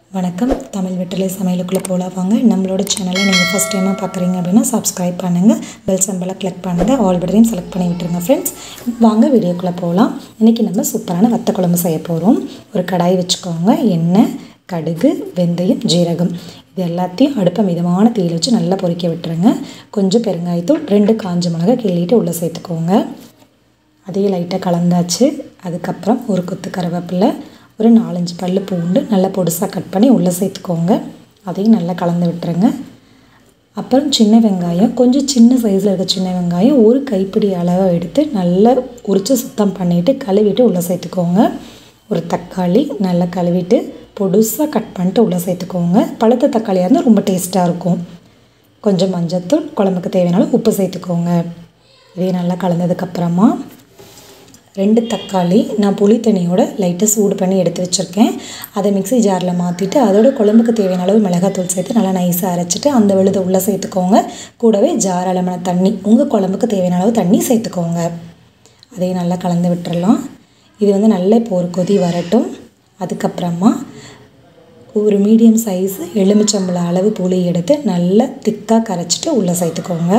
வணக்கம் தமிழ் வெற்றிலை சமையலுக்குள்ளே போகலாம் வாங்க நம்மளோட சேனலை நீங்கள் ஃபஸ்ட் டைமாக பார்க்குறீங்க அப்படின்னா சப்ஸ்கிரைப் பண்ணுங்கள் பெல் சம்பளை கிளிக் பண்ணுங்கள் ஆல் பட்டனையும் செலக்ட் பண்ணி விட்டுருங்க ஃப்ரெண்ட்ஸ் வாங்க வீடியோக்குள்ளே போகலாம் இன்றைக்கி நம்ம சூப்பரான வத்த குழம்பு செய்ய போகிறோம் ஒரு கடாய் வச்சுக்கோங்க எண்ணெய் கடுகு வெந்தயம் ஜீரகம் இது எல்லாத்தையும் அடுப்பை மிதமான தீயில் வச்சு நல்லா பொரிக்க விட்டுருங்க கொஞ்சம் பெருங்காயத்தூள் ரெண்டு காஞ்ச மிளகா கிள்ளிட்டு உள்ளே சேர்த்துக்கோங்க அதையும் லைட்டாக கலந்தாச்சு அதுக்கப்புறம் ஒரு கொத்து கருவேப்பிலை ஒரு நாலஞ்சு பல் பூண்டு நல்லா பொடுசாக கட் பண்ணி உள்ளே சேர்த்துக்கோங்க அதையும் நல்லா கலந்து விட்டுருங்க அப்புறம் சின்ன வெங்காயம் கொஞ்சம் சின்ன சைஸில் இருக்க சின்ன வெங்காயம் ஒரு கைப்பிடி அளவை எடுத்து நல்லா உரித்து சுத்தம் பண்ணிவிட்டு கழுவிட்டு உள்ளே சேர்த்துக்கோங்க ஒரு தக்காளி நல்லா கழுவிட்டு பொடுசாக கட் பண்ணிட்டு உள்ளே சேர்த்துக்கோங்க பழுத்த தக்காளியாக இருந்தால் ரொம்ப டேஸ்ட்டாக இருக்கும் கொஞ்சம் மஞ்சத்தூள் குழம்புக்கு தேவையான உப்பு சேர்த்துக்கோங்க இதையும் நல்லா கலந்ததுக்கப்புறமா ரெண்டு தக்காளி நான் புளி தண்ணியோட லைட்டாக சூடு பண்ணி எடுத்து வச்சுருக்கேன் அதை மிக்ஸி ஜாரில் மாற்றிட்டு அதோட குழம்புக்கு தேவையான அளவு மிளகாத்தூள் சேர்த்து நல்லா நைஸாக அரைச்சிட்டு அந்த விழுதை உள்ளே சேர்த்துக்கோங்க கூடவே ஜார் அளமான தண்ணி உங்கள் குழம்புக்கு தேவையான அளவு தண்ணி சேர்த்துக்கோங்க அதையும் நல்லா கலந்து விட்டுறலாம் இது வந்து நல்ல இப்போ ஒரு கொதி வரட்டும் அதுக்கப்புறமா ஒரு மீடியம் சைஸ் எலுமிச்சம்பழம் அளவு புளி எடுத்து நல்லா திக்காக கரைச்சிட்டு உள்ளே சேர்த்துக்கோங்க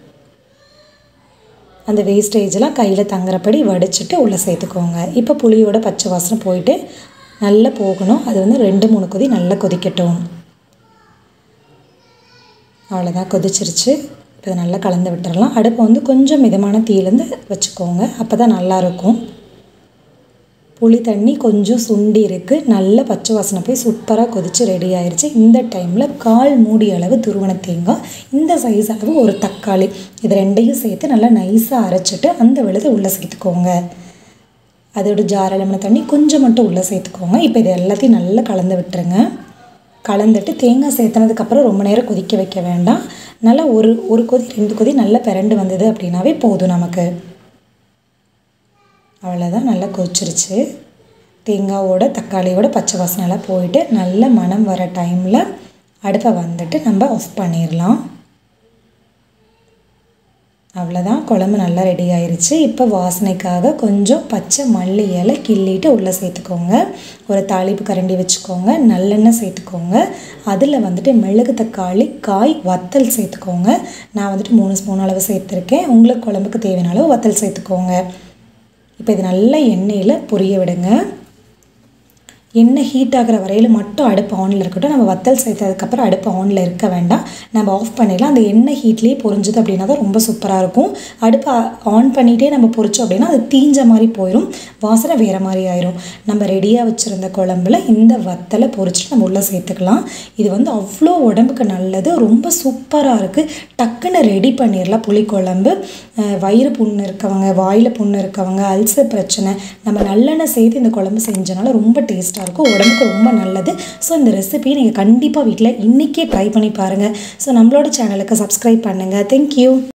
அந்த வேஸ்டேஜெலாம் கையில் தங்குறபடி வடிச்சிட்டு உள்ளே சேர்த்துக்கோங்க இப்போ புளியோட பச்சை வாசனை போயிட்டு நல்லா போகணும் அது வந்து ரெண்டு மூணு கொதி நல்லா கொதிக்கட்டும் அவ்வளோதான் கொதிச்சிருச்சு இப்போ இதை நல்லா கலந்து விட்டுறலாம் அடுப்பை வந்து கொஞ்சம் மிதமான தீயிலேருந்து வச்சுக்கோங்க அப்போ தான் நல்லாயிருக்கும் புளி தண்ணி கொஞ்சம் சுண்டி இருக்குது நல்ல பச்சை வாசனை போய் சூப்பராக கொதித்து ரெடி ஆயிடுச்சு இந்த டைமில் கால் மூடி அளவு துருவன தேங்காய் இந்த சைஸ் அளவு ஒரு தக்காளி இது ரெண்டையும் சேர்த்து நல்லா நைஸாக அரைச்சிட்டு அந்த விழுது உள்ளே சேர்த்துக்கோங்க அதோட ஜார் அளமான தண்ணி கொஞ்சம் மட்டும் உள்ளே சேர்த்துக்கோங்க இப்போ இது எல்லாத்தையும் நல்லா கலந்து விட்டுருங்க கலந்துட்டு தேங்காய் சேர்த்துனதுக்கப்புறம் ரொம்ப நேரம் கொதிக்க வைக்க வேண்டாம் நல்லா ஒரு ஒரு கொதி ரெண்டு கொதி நல்லா பிறண்டு வந்தது அப்படின்னாவே போதும் நமக்கு அவ்வளோதான் நல்லா கொச்சிருச்சு தேங்காவோட தக்காளியோட பச்சை வாசனைலாம் போயிட்டு நல்ல மனம் வர டைமில் அடுப்பை வந்துட்டு நம்ம ஆஃப் பண்ணிடலாம் அவ்வளோதான் குழம்பு நல்லா ரெடி ஆயிருச்சு இப்போ வாசனைக்காக கொஞ்சம் பச்சை மல்லி இலை கிள்ளிட்டு உள்ளே சேர்த்துக்கோங்க ஒரு தாளிப்பு கரண்டி வச்சுக்கோங்க நல்லெண்ணெய் சேர்த்துக்கோங்க அதில் வந்துட்டு மிளகு தக்காளி காய் வத்தல் சேர்த்துக்கோங்க நான் வந்துட்டு மூணு ஸ்பூன் அளவு சேர்த்துருக்கேன் உங்களுக்கு குழம்புக்கு தேவையான அளவு வத்தல் சேர்த்துக்கோங்க இப்போ இது நல்லா எண்ணெயில் பொரிய விடுங்க எண்ணெய் ஹீட் ஆகிற வரையில் மட்டும் அடுப்பு ஆனில் இருக்கட்டும் நம்ம வத்தல் சேர்த்ததுக்கப்புறம் அடுப்பு ஆனில் இருக்க வேண்டாம் நம்ம ஆஃப் பண்ணிடலாம் அந்த எண்ணெய் ஹீட்லேயே பொரிஞ்சுது அப்படின்னா தான் ரொம்ப சூப்பராக இருக்கும் அடுப்பை ஆன் பண்ணிகிட்டே நம்ம பொரிச்சோம் அப்படின்னா அது தீஞ்ச மாதிரி போயிடும் வாசனை வேறு மாதிரி ஆயிரும் நம்ம ரெடியாக வச்சுருந்த குழம்புல இந்த வத்தலை பொரிச்சிட்டு நம்ம உள்ளே சேர்த்துக்கலாம் இது வந்து அவ்வளோ உடம்புக்கு நல்லது ரொம்ப சூப்பராக இருக்குது டக்குன்னு ரெடி பண்ணிடலாம் புளிக்குழம்பு வயிறு புண்ணு இருக்கவங்க வாயில் புண்ணு இருக்கவங்க அல்சர் பிரச்சனை நம்ம நல்லெண்ணெய் சேர்த்து இந்த குழம்பு செஞ்சனால ரொம்ப டேஸ்ட்டாக இருக்கும் உடம்புக்கு ரொம்ப நல்லது ஸோ இந்த ரெசிபியை நீங்கள் கண்டிப்பாக வீட்டில் இன்றைக்கே ட்ரை பண்ணி பாருங்கள் ஸோ நம்மளோட சேனலுக்கு சப்ஸ்கிரைப் பண்ணுங்கள் தேங்க்யூ